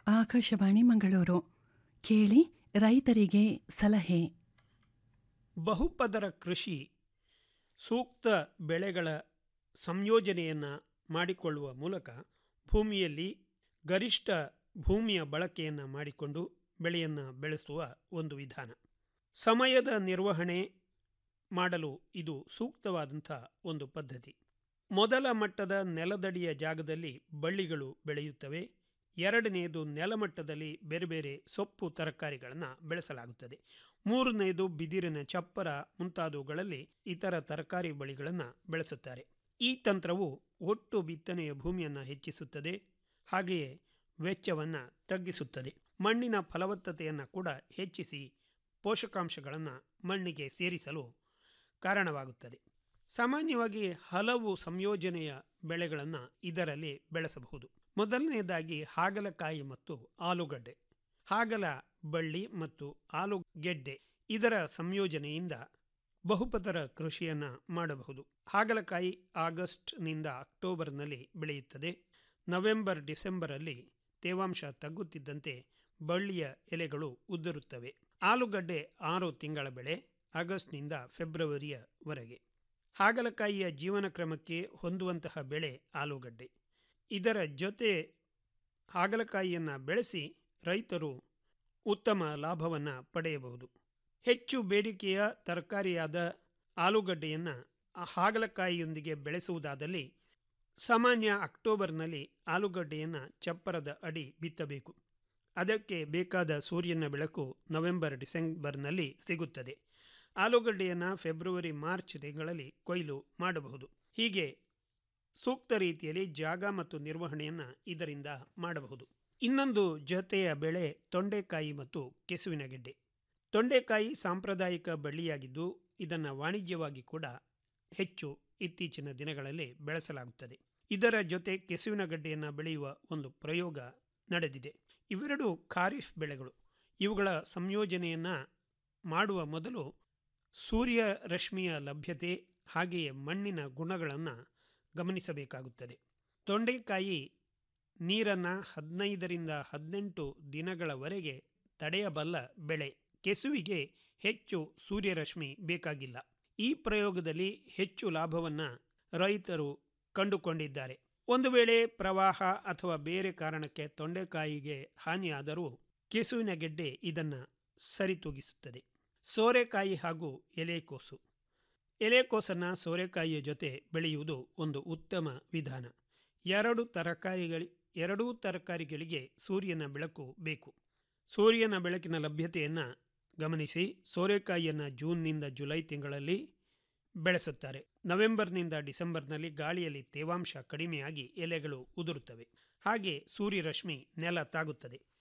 ಆಕಾಶವಾಣಿ ಮಂಗಳೂರು ಕೇಳಿ ರೈತರಿಗೆ ಸಲಹೆ ಬಹುಪದರ ಕೃಷಿ ಸೂಕ್ತ ಬೆಳೆಗಳ ಸಂಯೋಜನೆಯನ್ನು ಮಾಡಿಕೊಳ್ಳುವ ಮೂಲಕ ಭೂಮಿಯಲ್ಲಿ ಗರಿಷ್ಠ ಭೂಮಿಯ ಬಳಕೆಯನ್ನು ಮಾಡಿಕೊಂಡು ಬೆಳೆಯನ್ನು ಬೆಳೆಸುವ ಒಂದು ವಿಧಾನ ಸಮಯದ ನಿರ್ವಹಣೆ ಮಾಡಲು ಇದು ಸೂಕ್ತವಾದಂಥ ಒಂದು ಪದ್ಧತಿ ಮೊದಲ ಮಟ್ಟದ ನೆಲದಡಿಯ ಜಾಗದಲ್ಲಿ ಬಳ್ಳಿಗಳು ಬೆಳೆಯುತ್ತವೆ ಎರಡನೆಯದು ನೆಲಮಟ್ಟದಲ್ಲಿ ಬೇರೆ ಬೇರೆ ಸೊಪ್ಪು ತರಕಾರಿಗಳನ್ನು ಬೆಳೆಸಲಾಗುತ್ತದೆ ಮೂರನೆಯದು ಬಿದಿರಿನ ಚಪ್ಪರ ಮುಂತಾದವುಗಳಲ್ಲಿ ಇತರ ತರಕಾರಿ ಬಳ್ಳಿಗಳನ್ನು ಬೆಳೆಸುತ್ತಾರೆ ಈ ತಂತ್ರವು ಒಟ್ಟು ಬಿತ್ತನೆಯ ಭೂಮಿಯನ್ನು ಹೆಚ್ಚಿಸುತ್ತದೆ ಹಾಗೆಯೇ ವೆಚ್ಚವನ್ನು ತಗ್ಗಿಸುತ್ತದೆ ಮಣ್ಣಿನ ಫಲವತ್ತತೆಯನ್ನು ಕೂಡ ಹೆಚ್ಚಿಸಿ ಪೋಷಕಾಂಶಗಳನ್ನು ಮಣ್ಣಿಗೆ ಸೇರಿಸಲು ಕಾರಣವಾಗುತ್ತದೆ ಸಾಮಾನ್ಯವಾಗಿ ಹಲವು ಸಂಯೋಜನೆಯ ಬೆಳೆಗಳನ್ನು ಇದರಲ್ಲಿ ಬೆಳೆಸಬಹುದು ಮೊದಲನೆಯದಾಗಿ ಹಾಗಲಕಾಯಿ ಮತ್ತು ಆಲೂಗಡ್ಡೆ ಹಾಗಲ ಬಳ್ಳಿ ಮತ್ತು ಆಲೂಗೆಡ್ಡೆ ಇದರ ಸಂಯೋಜನೆಯಿಂದ ಬಹುಪದರ ಕೃಷಿಯನ್ನು ಮಾಡಬಹುದು ಹಾಗಲಕಾಯಿ ಆಗಸ್ಟ್ನಿಂದ ಅಕ್ಟೋಬರ್ನಲ್ಲಿ ಬೆಳೆಯುತ್ತದೆ ನವೆಂಬರ್ ಡಿಸೆಂಬರಲ್ಲಿ ತೇವಾಂಶ ತಗ್ಗುತ್ತಿದ್ದಂತೆ ಬಳ್ಳಿಯ ಎಲೆಗಳು ಉದುರುತ್ತವೆ ಆಲೂಗಡ್ಡೆ ಆರು ತಿಂಗಳ ಬೆಳೆ ಆಗಸ್ಟ್ನಿಂದ ಫೆಬ್ರವರಿಯವರೆಗೆ ಹಾಗಲಕಾಯಿಯ ಜೀವನ ಕ್ರಮಕ್ಕೆ ಹೊಂದುವಂತಹ ಬೆಳೆ ಆಲೂಗಡ್ಡೆ ಇದರ ಜೊತೆ ಹಾಗಲಕಾಯಿಯನ್ನು ಬೆಳೆಸಿ ರೈತರು ಉತ್ತಮ ಲಾಭವನ್ನು ಪಡೆಯಬಹುದು ಹೆಚ್ಚು ಬೇಡಿಕೆಯ ತರಕಾರಿಯಾದ ಆಲೂಗಡ್ಡೆಯನ್ನು ಹಾಗಲಕಾಯಿಯೊಂದಿಗೆ ಬೆಳೆಸುವುದಾದಲ್ಲಿ ಸಾಮಾನ್ಯ ಅಕ್ಟೋಬರ್ನಲ್ಲಿ ಆಲೂಗಡ್ಡೆಯನ್ನು ಚಪ್ಪರದ ಅಡಿ ಬಿತ್ತಬೇಕು ಅದಕ್ಕೆ ಬೇಕಾದ ಸೂರ್ಯನ ಬೆಳಕು ನವೆಂಬರ್ ಡಿಸೆಂಬರ್ನಲ್ಲಿ ಸಿಗುತ್ತದೆ ಆಲೂಗಡ್ಡೆಯನ್ನು ಫೆಬ್ರವರಿ ಮಾರ್ಚ್ ತಿಂಗಳಲ್ಲಿ ಕೊಯ್ಲು ಮಾಡಬಹುದು ಹೀಗೆ ಸೂಕ್ತ ರೀತಿಯಲ್ಲಿ ಜಾಗ ಮತ್ತು ನಿರ್ವಹಣೆಯನ್ನು ಇದರಿಂದ ಮಾಡಬಹುದು ಇನ್ನೊಂದು ಜೊತೆಯ ಬೆಳೆ ತೊಂಡೆಕಾಯಿ ಮತ್ತು ಕೆಸುವಿನ ಗೆಡ್ಡೆ ತೊಂಡೆಕಾಯಿ ಸಾಂಪ್ರದಾಯಿಕ ಬಳ್ಳಿಯಾಗಿದ್ದು ಇದನ್ನು ವಾಣಿಜ್ಯವಾಗಿ ಕೂಡ ಹೆಚ್ಚು ಇತ್ತೀಚಿನ ದಿನಗಳಲ್ಲಿ ಬೆಳೆಸಲಾಗುತ್ತದೆ ಇದರ ಜೊತೆ ಕೆಸುವಿನ ಗಡ್ಡೆಯನ್ನು ಬೆಳೆಯುವ ಒಂದು ಪ್ರಯೋಗ ನಡೆದಿದೆ ಇವೆರಡು ಖಾರಿಫ್ ಬೆಳೆಗಳು ಇವುಗಳ ಸಂಯೋಜನೆಯನ್ನು ಮಾಡುವ ಮೊದಲು ಸೂರ್ಯ ರಶ್ಮಿಯ ಲಭ್ಯತೆ ಹಾಗೆಯೇ ಮಣ್ಣಿನ ಗುಣಗಳನ್ನು ಗಮನಿಸಬೇಕಾಗುತ್ತದೆ ತೊಂಡೆಕಾಯಿ ನೀರನ್ನು ಹದಿನೈದರಿಂದ ಹದಿನೆಂಟು ದಿನಗಳವರೆಗೆ ತಡೆಯಬಲ್ಲ ಬೆಳೆ ಕೆಸುವಿಗೆ ಹೆಚ್ಚು ಸೂರ್ಯರಶ್ಮಿ ಬೇಕಾಗಿಲ್ಲ ಈ ಪ್ರಯೋಗದಲ್ಲಿ ಹೆಚ್ಚು ಲಾಭವನ್ನು ರೈತರು ಕಂಡುಕೊಂಡಿದ್ದಾರೆ ಒಂದು ವೇಳೆ ಪ್ರವಾಹ ಅಥವಾ ಬೇರೆ ಕಾರಣಕ್ಕೆ ತೊಂಡೆಕಾಯಿಗೆ ಹಾನಿಯಾದರೂ ಕೆಸುವಿನ ಗೆಡ್ಡೆ ಇದನ್ನು ಸರಿತೂಗಿಸುತ್ತದೆ ಸೋರೆಕಾಯಿ ಹಾಗೂ ಎಲೆಕೋಸು ಎಲೆಕೋಸನ್ನು ಸೋರೆಕಾಯಿಯ ಜೊತೆ ಬೆಳೆಯುವುದು ಒಂದು ಉತ್ತಮ ವಿಧಾನ ಎರಡು ತರಕಾರಿಗಳಿ ಎರಡೂ ತರಕಾರಿಗಳಿಗೆ ಸೂರ್ಯನ ಬೆಳಕು ಬೇಕು ಸೂರ್ಯನ ಬೆಳಕಿನ ಲಭ್ಯತೆಯನ್ನು ಗಮನಿಸಿ ಸೋರೆಕಾಯಿಯನ್ನು ಜೂನ್ನಿಂದ ಜುಲೈ ತಿಂಗಳಲ್ಲಿ ಬೆಳೆಸುತ್ತಾರೆ ನವೆಂಬರ್ನಿಂದ ಡಿಸೆಂಬರ್ನಲ್ಲಿ ಗಾಳಿಯಲ್ಲಿ ತೇವಾಂಶ ಕಡಿಮೆಯಾಗಿ ಎಲೆಗಳು ಉದುರುತ್ತವೆ ಹಾಗೆ ಸೂರ್ಯರಶ್ಮಿ ನೆಲ ತಾಗುತ್ತದೆ